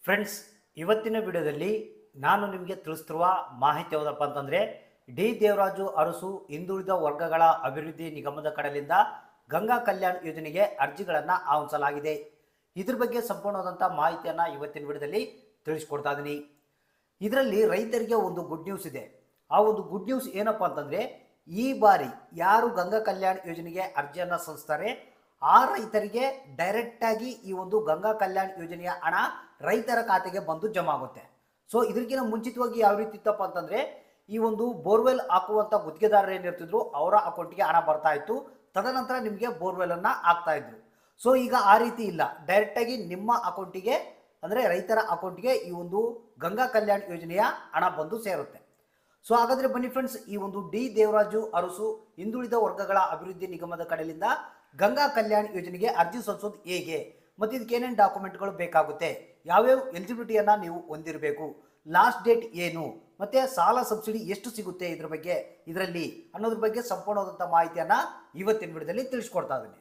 friends ಇವತ್ತಿನ ವಿಡಿಯೋದಲ್ಲಿ ನಾನು ನಿಮಗೆ ತಿಳಿಸ್ತಿರುವ ಮಾಹಿತಿ ಯಾವುದಪ್ಪ ಅಂತಂದರೆ ಡಿ ದೇವರಾಜು ಅರಸು ಹಿಂದುಳಿದ ವರ್ಗಗಳ ಅಭಿವೃದ್ಧಿ ನಿಗಮದ ಕಡೆಯಿಂದ ಗಂಗಾ ಕಲ್ಯಾಣ್ ಯೋಜನೆಗೆ ಅರ್ಜಿಗಳನ್ನು ಆಹ್ವಾನಿಸಲಾಗಿದೆ ಇದ್ರ ಬಗ್ಗೆ ಸಂಪೂರ್ಣವಾದಂಥ ಮಾಹಿತಿಯನ್ನು ಇವತ್ತಿನ ವಿಡಿಯೋದಲ್ಲಿ ತಿಳಿಸ್ಕೊಡ್ತಾ ಇದ್ದೀನಿ ಇದರಲ್ಲಿ ರೈತರಿಗೆ ಒಂದು ಗುಡ್ ನ್ಯೂಸ್ ಇದೆ ಆ ಒಂದು ಗುಡ್ ನ್ಯೂಸ್ ಏನಪ್ಪ ಅಂತಂದರೆ ಈ ಬಾರಿ ಯಾರು ಗಂಗಾ ಕಲ್ಯಾಣ್ ಯೋಜನೆಗೆ ಅರ್ಜಿಯನ್ನು ಸಲ್ಲಿಸ್ತಾರೆ ಆ ರೈತರಿಗೆ ಡೈರೆಕ್ಟಾಗಿ ಈ ಒಂದು ಗಂಗಾ ಕಲ್ಯಾಣ್ ಯೋಜನೆಯ ಹಣ ರೈತರ ಖಾತೆಗೆ ಬಂದು ಜಮಾ ಆಗುತ್ತೆ ಸೊ ಇದಕ್ಕಿಂತ ಮುಂಚಿತವಾಗಿ ಯಾವ ರೀತಿ ಇತ್ತಪ್ಪ ಅಂತಂದರೆ ಈ ಒಂದು ಬೋರ್ವೆಲ್ ಹಾಕುವಂಥ ಗುತ್ತಿಗೆದಾರರು ಏನಿರ್ತಿದ್ರು ಅವರ ಅಕೌಂಟಿಗೆ ಹಣ ಬರ್ತಾ ಇತ್ತು ತದನಂತರ ನಿಮಗೆ ಬೋರ್ವೆಲನ್ನು ಹಾಕ್ತಾ ಇದ್ರು ಸೊ ಈಗ ಆ ರೀತಿ ಇಲ್ಲ ಡೈರೆಕ್ಟಾಗಿ ನಿಮ್ಮ ಅಕೌಂಟಿಗೆ ಅಂದರೆ ರೈತರ ಅಕೌಂಟ್ಗೆ ಈ ಒಂದು ಗಂಗಾ ಕಲ್ಯಾಣ್ ಯೋಜನೆಯ ಹಣ ಬಂದು ಸೇರುತ್ತೆ ಸೊ ಹಾಗಾದ್ರೆ ಬನ್ನಿ ಫ್ರೆಂಡ್ಸ್ ಈ ಒಂದು ಡಿ ದೇವರಾಜು ಅರಸು ಹಿಂದುಳಿದ ವರ್ಗಗಳ ಅಭಿವೃದ್ಧಿ ನಿಗಮದ ಕಡೆಯಿಂದ ಗಂಗಾ ಕಲ್ಯಾಣ್ ಯೋಜನೆಗೆ ಅರ್ಜಿ ಸಲ್ಲಿಸೋದು ಹೇಗೆ ಮತ್ತು ಇದಕ್ಕೆ ಏನೇನು ಡಾಕ್ಯುಮೆಂಟ್ಗಳು ಬೇಕಾಗುತ್ತೆ ಯಾವ್ಯಾವ ಎಲಿಜಿಬಿಲಿಟಿಯನ್ನು ನೀವು ಹೊಂದಿರಬೇಕು ಲಾಸ್ಟ್ ಡೇಟ್ ಏನು ಮತ್ತೆ ಸಾಲ ಸಬ್ಸಿಡಿ ಎಷ್ಟು ಸಿಗುತ್ತೆ ಇದ್ರ ಬಗ್ಗೆ ಇದರಲ್ಲಿ ಅನ್ನೋದ್ರ ಬಗ್ಗೆ ಸಂಪೂರ್ಣವಾದಂಥ ಮಾಹಿತಿಯನ್ನು ಇವತ್ತಿನ ವಿಡಿಯೋದಲ್ಲಿ ತಿಳಿಸ್ಕೊಡ್ತಾ ಇದ್ದೀನಿ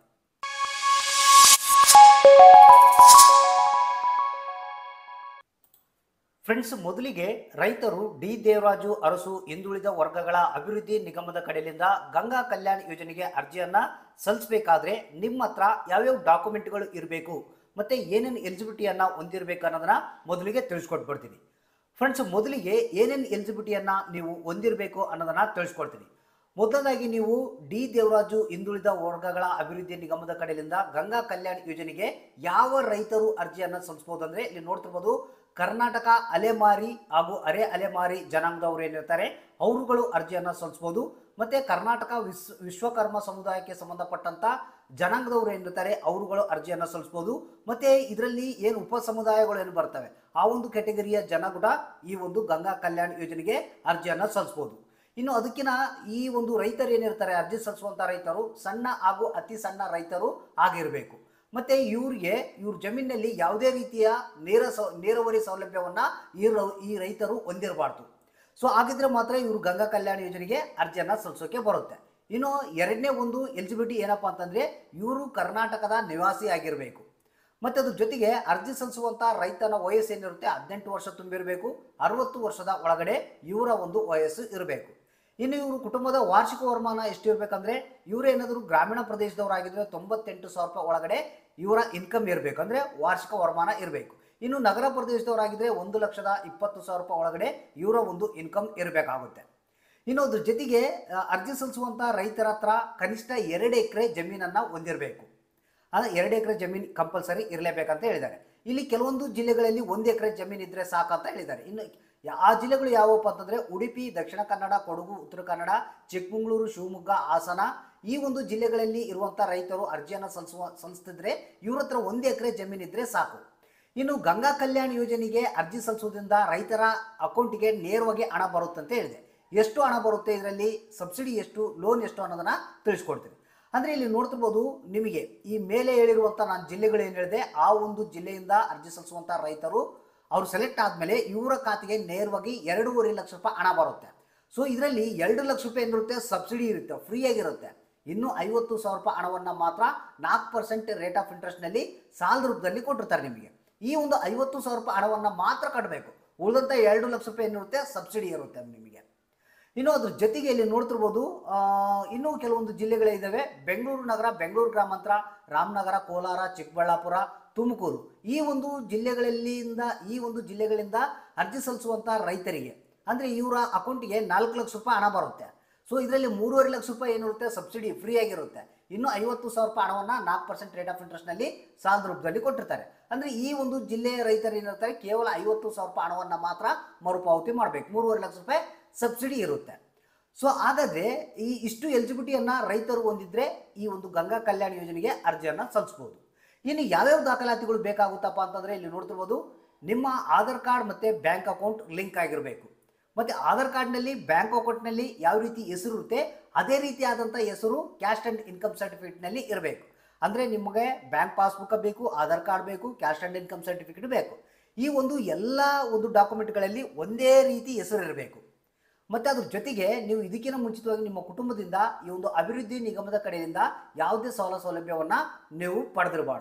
ಫ್ರೆಂಡ್ಸ್ ಮೊದಲಿಗೆ ರೈತರು ಡಿ ದೇವರಾಜು ಅರಸು ಹಿಂದುಳಿದ ವರ್ಗಗಳ ಅಭಿವೃದ್ಧಿ ನಿಗಮದ ಕಡೆಯಿಂದ ಗಂಗಾ ಕಲ್ಯಾಣ್ ಯೋಜನೆಗೆ ಅರ್ಜಿಯನ್ನ ಸಲ್ಲಿಸಬೇಕಾದ್ರೆ ನಿಮ್ಮ ಹತ್ರ ಯಾವ್ಯಾವ ಡಾಕ್ಯುಮೆಂಟ್ಗಳು ಇರಬೇಕು ಮತ್ತೆ ಏನೇನು ಎಲಿಜಿಬಿಲಿಟಿಯನ್ನ ಹೊಂದಿರಬೇಕು ಅನ್ನೋದನ್ನ ಮೊದಲಿಗೆ ತಿಳಿಸ್ಕೊಟ್ಬಿಡ್ತೀನಿ ಫ್ರೆಂಡ್ಸ್ ಮೊದಲಿಗೆ ಏನೇನು ಎಲಿಜಿಬಿಲಿಟಿಯನ್ನ ನೀವು ಹೊಂದಿರಬೇಕು ಅನ್ನೋದನ್ನ ತಿಳಿಸ್ಕೊಡ್ತೀನಿ ಮೊದಲದಾಗಿ ನೀವು ಡಿ ದೇವರಾಜು ಹಿಂದುಳಿದ ವರ್ಗಗಳ ಅಭಿವೃದ್ಧಿ ನಿಗಮದ ಕಡೆಯಿಂದ ಗಂಗಾ ಕಲ್ಯಾಣ್ ಯೋಜನೆಗೆ ಯಾವ ರೈತರು ಅರ್ಜಿಯನ್ನು ಸಲ್ಲಿಸಬಹುದು ಅಂದ್ರೆ ಇಲ್ಲಿ ನೋಡ್ತಿರ್ಬೋದು ಕರ್ನಾಟಕ ಅಲೆಮಾರಿ ಹಾಗೂ ಅರೆ ಅಲೆಮಾರಿ ಜನಾಂಗದವರು ಏನಿರ್ತಾರೆ ಅವರುಗಳು ಅರ್ಜಿಯನ್ನು ಸಲ್ಲಿಸಬಹುದು ಮತ್ತೆ ಕರ್ನಾಟಕ ವಿಶ್ವ ವಿಶ್ವಕರ್ಮ ಸಮುದಾಯಕ್ಕೆ ಸಂಬಂಧಪಟ್ಟಂತ ಜನಾಂಗದವರು ಏನಿರ್ತಾರೆ ಅವರುಗಳು ಅರ್ಜಿಯನ್ನು ಸಲ್ಲಿಸಬಹುದು ಮತ್ತೆ ಇದರಲ್ಲಿ ಏನು ಉಪ ಸಮುದಾಯಗಳು ಏನು ಬರ್ತವೆ ಆ ಒಂದು ಕೆಟಗರಿಯ ಜನ ಕೂಡ ಈ ಒಂದು ಗಂಗಾ ಕಲ್ಯಾಣ್ ಯೋಜನೆಗೆ ಅರ್ಜಿಯನ್ನು ಸಲ್ಲಿಸಬಹುದು ಇನ್ನು ಅದಕ್ಕಿನ ಈ ಒಂದು ರೈತರು ಏನಿರ್ತಾರೆ ಅರ್ಜಿ ಸಲ್ಲಿಸುವಂತ ರೈತರು ಸಣ್ಣ ಹಾಗೂ ಅತಿ ಸಣ್ಣ ರೈತರು ಆಗಿರಬೇಕು ಮತ್ತೆ ಇವ್ರಿಗೆ ಇವ್ರ ಜಮೀನಿನಲ್ಲಿ ಯಾವುದೇ ರೀತಿಯ ನೇರ ಸೌ ನೀರಾವರಿ ಸೌಲಭ್ಯವನ್ನ ಈ ರೌ- ಈ ರೈತರು ಹೊಂದಿರಬಾರ್ದು ಸೊ ಹಾಗಿದ್ರೆ ಮಾತ್ರ ಇವರು ಗಂಗಾ ಕಲ್ಯಾಣ ಯೋಜನೆಗೆ ಅರ್ಜಿಯನ್ನ ಸಲ್ಲಿಸೋಕೆ ಬರುತ್ತೆ ಇನ್ನು ಎರಡನೇ ಒಂದು ಎಲಿಜಿಬಿಲಿಟಿ ಏನಪ್ಪಾ ಅಂತಂದ್ರೆ ಇವರು ಕರ್ನಾಟಕದ ನಿವಾಸಿ ಆಗಿರಬೇಕು ಮತ್ತೆ ಅದ್ರ ಜೊತೆಗೆ ಅರ್ಜಿ ಸಲ್ಲಿಸುವಂತ ರೈತನ ವಯಸ್ಸು ಏನಿರುತ್ತೆ ಹದಿನೆಂಟು ವರ್ಷ ತುಂಬಿರಬೇಕು ಅರವತ್ತು ವರ್ಷದ ಒಳಗಡೆ ಇವರ ಒಂದು ವಯಸ್ಸು ಇರಬೇಕು ಇನ್ನು ಇವರು ಕುಟುಂಬದ ವಾರ್ಷಿಕ ವರಮಾನ ಎಷ್ಟು ಇರಬೇಕಂದ್ರೆ ಇವರು ಏನಾದರೂ ಗ್ರಾಮೀಣ ಪ್ರದೇಶದವರಾಗಿದ್ರೆ ತೊಂಬತ್ತೆಂಟು ಸಾವಿರ ರೂಪಾಯಿ ಒಳಗಡೆ ಇವರ ಇನ್ಕಮ್ ಇರಬೇಕು ಅಂದ್ರೆ ವಾರ್ಷಿಕ ವರಮಾನ ಇರಬೇಕು ಇನ್ನು ನಗರ ಪ್ರದೇಶದವರಾಗಿದ್ರೆ ಒಂದು ಲಕ್ಷದ ಇಪ್ಪತ್ತು ಸಾವಿರ ರೂಪಾಯಿ ಒಳಗಡೆ ಇವರ ಒಂದು ಇನ್ಕಮ್ ಇರಬೇಕಾಗುತ್ತೆ ಇನ್ನು ಅದ್ರ ಜೊತೆಗೆ ಆ, ಅರ್ಜಿ ಸಲ್ಲಿಸುವಂತ ರೈತರ ಹತ್ರ ಕನಿಷ್ಠ ಎರಡು ಎಕರೆ ಜಮೀನನ್ನ ಹೊಂದಿರಬೇಕು ಅಂದರೆ ಎರಡು ಎಕರೆ ಜಮೀನು ಕಂಪಲ್ಸರಿ ಇರಲೇಬೇಕಂತ ಹೇಳಿದ್ದಾರೆ ಇಲ್ಲಿ ಕೆಲವೊಂದು ಜಿಲ್ಲೆಗಳಲ್ಲಿ ಒಂದು ಎಕರೆ ಜಮೀನು ಇದ್ರೆ ಸಾಕಂತ ಹೇಳಿದ್ದಾರೆ ಇನ್ನು ಯಾ- ಆ ಜಿಲ್ಲೆಗಳು ಯಾವಪ್ಪ ಅಂತಂದ್ರೆ ಉಡುಪಿ ದಕ್ಷಿಣ ಕನ್ನಡ ಕೊಡಗು ಉತ್ತರ ಕನ್ನಡ ಚಿಕ್ಕಮಗಳೂರು ಶಿವಮೊಗ್ಗ ಹಾಸನ ಈ ಒಂದು ಜಿಲ್ಲೆಗಳಲ್ಲಿ ಇರುವಂಥ ರೈತರು ಅರ್ಜಿಯನ್ನು ಸಲ್ಲಿಸುವ ಸಲ್ಲಿಸ್ತಿದ್ರೆ ಇವ್ರ ಹತ್ರ ಒಂದು ಎಕರೆ ಜಮೀನು ಇದ್ರೆ ಸಾಕು ಇನ್ನು ಗಂಗಾ ಕಲ್ಯಾಣ್ ಯೋಜನೆಗೆ ಅರ್ಜಿ ಸಲ್ಲಿಸೋದ್ರಿಂದ ರೈತರ ಅಕೌಂಟಿಗೆ ನೇರವಾಗಿ ಹಣ ಬರುತ್ತೆ ಅಂತ ಹೇಳಿದೆ ಎಷ್ಟು ಹಣ ಬರುತ್ತೆ ಇದರಲ್ಲಿ ಸಬ್ಸಿಡಿ ಎಷ್ಟು ಲೋನ್ ಎಷ್ಟು ಅನ್ನೋದನ್ನ ತಿಳಿಸ್ಕೊಡ್ತೀನಿ ಅಂದರೆ ಇಲ್ಲಿ ನೋಡ್ತಿರ್ಬೋದು ನಿಮಗೆ ಈ ಮೇಲೆ ಹೇಳಿರುವಂಥ ನಾನು ಜಿಲ್ಲೆಗಳು ಏನು ಹೇಳಿದೆ ಆ ಒಂದು ಜಿಲ್ಲೆಯಿಂದ ಅರ್ಜಿ ಸಲ್ಲಿಸುವಂಥ ರೈತರು ಅವರು ಸೆಲೆಕ್ಟ್ ಆದಮೇಲೆ ಇವರ ಖಾತೆಗೆ ನೇರವಾಗಿ ಎರಡೂವರೆ ಲಕ್ಷ ರೂಪಾಯಿ ಹಣ ಬರುತ್ತೆ ಸೊ ಇದರಲ್ಲಿ ಎರಡು ಲಕ್ಷ ರೂಪಾಯಿ ಏನಿರುತ್ತೆ ಸಬ್ಸಿಡಿ ಇರುತ್ತೆ ಫ್ರೀ ಆಗಿರುತ್ತೆ ಇನ್ನು ಐವತ್ತು ಸಾವಿರ ರೂಪಾಯಿ ಹಣವನ್ನು ಮಾತ್ರ ನಾಲ್ಕು ಪರ್ಸೆಂಟ್ ರೇಟ್ ಆಫ್ ಇಂಟ್ರೆಸ್ಟ್ನಲ್ಲಿ ಸಾಲದ ರೂಪದಲ್ಲಿ ಕೊಟ್ಟಿರ್ತಾರೆ ನಿಮಗೆ ಈ ಒಂದು ಐವತ್ತು ಸಾವಿರ ರೂಪಾಯಿ ಹಣವನ್ನು ಮಾತ್ರ ಕಟ್ಟಬೇಕು ಉಳಿದಂಥ ಎರಡು ಲಕ್ಷ ರೂಪಾಯಿ ಏನಿರುತ್ತೆ ಸಬ್ಸಿಡಿ ಇರುತ್ತೆ ನಿಮಗೆ ಇನ್ನು ಅದ್ರ ಜೊತೆಗೆ ಇಲ್ಲಿ ನೋಡ್ತಿರ್ಬೋದು ಆ, ಇನ್ನೂ ಕೆಲವೊಂದು ಜಿಲ್ಲೆಗಳೇ ಇದ್ದಾವೆ ಬೆಂಗಳೂರು ನಗರ ಬೆಂಗಳೂರು ಗ್ರಾಮಾಂತರ ರಾಮನಗರ ಕೋಲಾರ ಚಿಕ್ಕಬಳ್ಳಾಪುರ ತುಮಕೂರು ಈ ಒಂದು ಜಿಲ್ಲೆಗಳಲ್ಲಿಂದ ಈ ಒಂದು ಜಿಲ್ಲೆಗಳಿಂದ ಅರ್ಜಿ ಸಲ್ಲಿಸುವಂಥ ರೈತರಿಗೆ ಅಂದರೆ ಇವರ ಅಕೌಂಟಿಗೆ ನಾಲ್ಕು ಲಕ್ಷ ರೂಪಾಯಿ ಹಣ ಬರುತ್ತೆ ಸೊ ಇದರಲ್ಲಿ ಮೂರುವರೆ ಲಕ್ಷ ರೂಪಾಯಿ ಏನಿರುತ್ತೆ ಸಬ್ಸಿಡಿ ಫ್ರೀ ಆಗಿರುತ್ತೆ ಇನ್ನು ಐವತ್ತು ಸಾವಿರ ರೂಪಾಯಿ ಹಣವನ್ನು ನಾಲ್ಕು ಪರ್ಸೆಂಟ್ ರೇಟ್ ಆಫ್ ಇಂಟ್ರೆಸ್ಟ್ನಲ್ಲಿ ಸಾಲದ ರೂಪದಲ್ಲಿ ಕೊಟ್ಟಿರ್ತಾರೆ ಅಂದರೆ ಈ ಒಂದು ಜಿಲ್ಲೆಯ ರೈತರು ಏನಿರ್ತಾರೆ ಕೇವಲ ಐವತ್ತು ಸಾವಿರ ರೂಪಾಯಿ ಹಣವನ್ನು ಮಾತ್ರ ಮರುಪಾವತಿ ಮಾಡಬೇಕು ಮೂರುವರೆ ಲಕ್ಷ ರೂಪಾಯಿ ಸಬ್ಸಿಡಿ ಇರುತ್ತೆ ಸೊ ಹಾಗಾದ್ರೆ ಈ ಇಷ್ಟು ಎಲಿಜಿಬಿಲಿಟಿಯನ್ನ ರೈತರು ಹೊಂದಿದ್ರೆ ಈ ಒಂದು ಗಂಗಾ ಕಲ್ಯಾಣ ಯೋಜನೆಗೆ ಅರ್ಜಿಯನ್ನು ಸಲ್ಲಿಸ್ಬೋದು ಇನ್ನು ಯಾವ್ಯಾವ ದಾಖಲಾತಿಗಳು ಬೇಕಾಗುತ್ತಪ್ಪ ಅಂತಂದ್ರೆ ಇಲ್ಲಿ ನೋಡ್ತಿರ್ಬೋದು ನಿಮ್ಮ ಆಧಾರ್ ಕಾರ್ಡ್ ಮತ್ತೆ ಬ್ಯಾಂಕ್ ಅಕೌಂಟ್ ಲಿಂಕ್ ಆಗಿರಬೇಕು ಮತ್ತೆ ಆಧಾರ್ ಕಾರ್ಡ್ನಲ್ಲಿ ಬ್ಯಾಂಕ್ ಅಕೌಂಟ್ನಲ್ಲಿ ಯಾವ ರೀತಿ ಹೆಸರು ಇರುತ್ತೆ ಅದೇ ರೀತಿಯಾದಂಥ ಹೆಸರು ಕ್ಯಾಶ್ ಆ್ಯಂಡ್ ಇನ್ಕಮ್ ಸರ್ಟಿಫಿಕೇಟ್ನಲ್ಲಿ ಇರಬೇಕು ಅಂದರೆ ನಿಮಗೆ ಬ್ಯಾಂಕ್ ಪಾಸ್ಬುಕ್ ಬೇಕು ಆಧಾರ್ ಕಾರ್ಡ್ ಬೇಕು ಕ್ಯಾಶ್ ಆ್ಯಂಡ್ ಇನ್ಕಮ್ ಸರ್ಟಿಫಿಕೇಟ್ ಬೇಕು ಈ ಒಂದು ಎಲ್ಲ ಒಂದು ಡಾಕ್ಯುಮೆಂಟ್ಗಳಲ್ಲಿ ಒಂದೇ ರೀತಿ ಹೆಸರು ಇರಬೇಕು ಮತ್ತು ಅದ್ರ ಜೊತೆಗೆ ನೀವು ಇದಕ್ಕಿಂತ ಮುಂಚಿತವಾಗಿ ನಿಮ್ಮ ಕುಟುಂಬದಿಂದ ಈ ಒಂದು ಅಭಿವೃದ್ಧಿ ನಿಗಮದ ಕಡೆಯಿಂದ ಯಾವುದೇ ಸಾಲ ಸೌಲಭ್ಯವನ್ನು ನೀವು ಪಡೆದಿರಬಾರ್ದು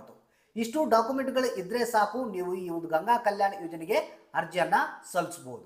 ಇಷ್ಟು ಡಾಕ್ಯುಮೆಂಟ್ಗಳು ಇದ್ರೆ ಸಾಕು ನೀವು ಈ ಒಂದು ಗಂಗಾ ಕಲ್ಯಾಣ ಯೋಜನೆಗೆ ಅರ್ಜಿಯನ್ನ ಸಲ್ಲಿಸಬಹುದು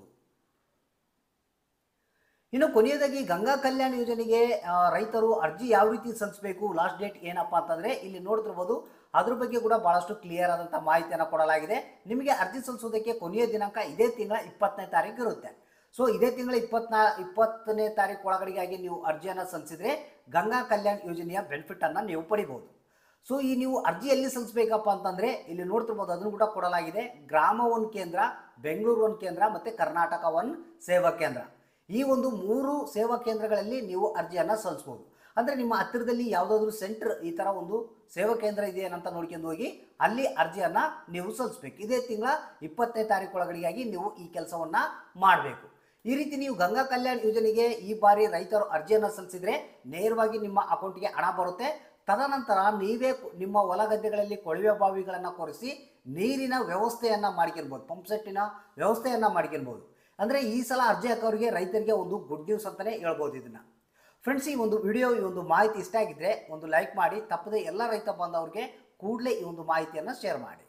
ಇನ್ನು ಕೊನೆಯದಾಗಿ ಗಂಗಾ ಕಲ್ಯಾಣ ಯೋಜನೆಗೆ ಆ, ರೈತರು ಅರ್ಜಿ ಯಾವ ರೀತಿ ಸಲ್ಲಿಸಬೇಕು ಲಾಸ್ಟ್ ಡೇಟ್ ಏನಪ್ಪಾ ಅಂತಂದ್ರೆ ಇಲ್ಲಿ ನೋಡ್ತಿರ್ಬೋದು ಅದ್ರ ಬಗ್ಗೆ ಕೂಡ ಬಹಳಷ್ಟು ಕ್ಲಿಯರ್ ಆದಂತಹ ಮಾಹಿತಿಯನ್ನು ಕೊಡಲಾಗಿದೆ ನಿಮಗೆ ಅರ್ಜಿ ಸಲ್ಲಿಸೋದಕ್ಕೆ ಕೊನೆಯ ದಿನಾಂಕ ಇದೇ ತಿಂಗಳ ಇಪ್ಪತ್ತನೇ ತಾರೀಕು ಇರುತ್ತೆ ಸೊ ಇದೇ ತಿಂಗಳ ಇಪ್ಪತ್ನಾ ಇಪ್ಪತ್ತನೇ ತಾರೀಕು ಒಳಗಡೆಗಾಗಿ ನೀವು ಅರ್ಜಿಯನ್ನು ಸಲ್ಲಿಸಿದ್ರೆ ಗಂಗಾ ಕಲ್ಯಾಣ ಯೋಜನೆಯ ಬೆನಿಫಿಟ್ ಅನ್ನ ನೀವು ಪಡಿಬಹುದು ಸೊ ಈ ನೀವು ಅರ್ಜಿ ಎಲ್ಲಿ ಸಲ್ಲಿಸಬೇಕಪ್ಪ ಅಂತಂದ್ರೆ ಇಲ್ಲಿ ನೋಡ್ತಿರ್ಬೋದು ಅದನ್ನು ಕೂಡ ಕೊಡಲಾಗಿದೆ ಗ್ರಾಮ ಒನ್ ಕೇಂದ್ರ ಬೆಂಗಳೂರು ಒನ್ ಕೇಂದ್ರ ಮತ್ತೆ ಕರ್ನಾಟಕ ಒನ್ ಸೇವಾ ಕೇಂದ್ರ ಈ ಒಂದು ಮೂರು ಸೇವಾ ಕೇಂದ್ರಗಳಲ್ಲಿ ನೀವು ಅರ್ಜಿಯನ್ನ ಸಲ್ಲಿಸಬಹುದು ಅಂದ್ರೆ ನಿಮ್ಮ ಹತ್ತಿರದಲ್ಲಿ ಯಾವುದಾದ್ರೂ ಸೆಂಟರ್ ಈ ತರ ಒಂದು ಸೇವಾ ಕೇಂದ್ರ ಇದೆಯೇನಂತ ನೋಡ್ಕೊಂಡು ಹೋಗಿ ಅಲ್ಲಿ ಅರ್ಜಿಯನ್ನ ನೀವು ಸಲ್ಲಿಸಬೇಕು ಇದೇ ತಿಂಗಳ ಇಪ್ಪತ್ತನೇ ತಾರೀಕು ಒಳಗಡೆಗಾಗಿ ನೀವು ಈ ಕೆಲಸವನ್ನ ಮಾಡಬೇಕು ಈ ರೀತಿ ನೀವು ಗಂಗಾ ಕಲ್ಯಾಣ ಯೋಜನೆಗೆ ಈ ಬಾರಿ ರೈತರು ಅರ್ಜಿಯನ್ನು ಸಲ್ಲಿಸಿದ್ರೆ ನೇರವಾಗಿ ನಿಮ್ಮ ಅಕೌಂಟ್ಗೆ ಹಣ ಬರುತ್ತೆ ತದನಂತರ ನೀವೇ ಕು- ನಿಮ್ಮ ಹೊಲ ಗದ್ದೆಗಳಲ್ಲಿ ಕೊಳವೆ ಬಾವಿಗಳನ್ನು ಕೊರೆಸಿ ನೀರಿನ ವ್ಯವಸ್ಥೆಯನ್ನ ಮಾಡ್ಕೊಳ್ಬೋದು ಪಂಪ್ ಸೆಟ್ಟಿನ ವ್ಯವಸ್ಥೆಯನ್ನ ಮಾಡ್ಕೊಳ್ಬೋದು ಅಂದ್ರೆ ಈ ಸಲ ಅರ್ಜಿ ಹಾಕೋರಿಗೆ ರೈತರಿಗೆ ಒಂದು ಗುಡ್ ನ್ಯೂಸ್ ಅಂತಾನೆ ಹೇಳ್ಬೋದು ಇದನ್ನ ಫ್ರೆಂಡ್ಸ್ ಈ ಒಂದು ವಿಡಿಯೋ ಈ ಒಂದು ಮಾಹಿತಿ ಇಷ್ಟ ಆಗಿದ್ರೆ ಒಂದು ಲೈಕ್ ಮಾಡಿ ತಪ್ಪದೆ ಎಲ್ಲ ರೈತ ಬಾಂಧವರಿಗೆ ಕೂಡಲೇ ಈ ಒಂದು ಮಾಹಿತಿಯನ್ನು ಶೇರ್ ಮಾಡಿ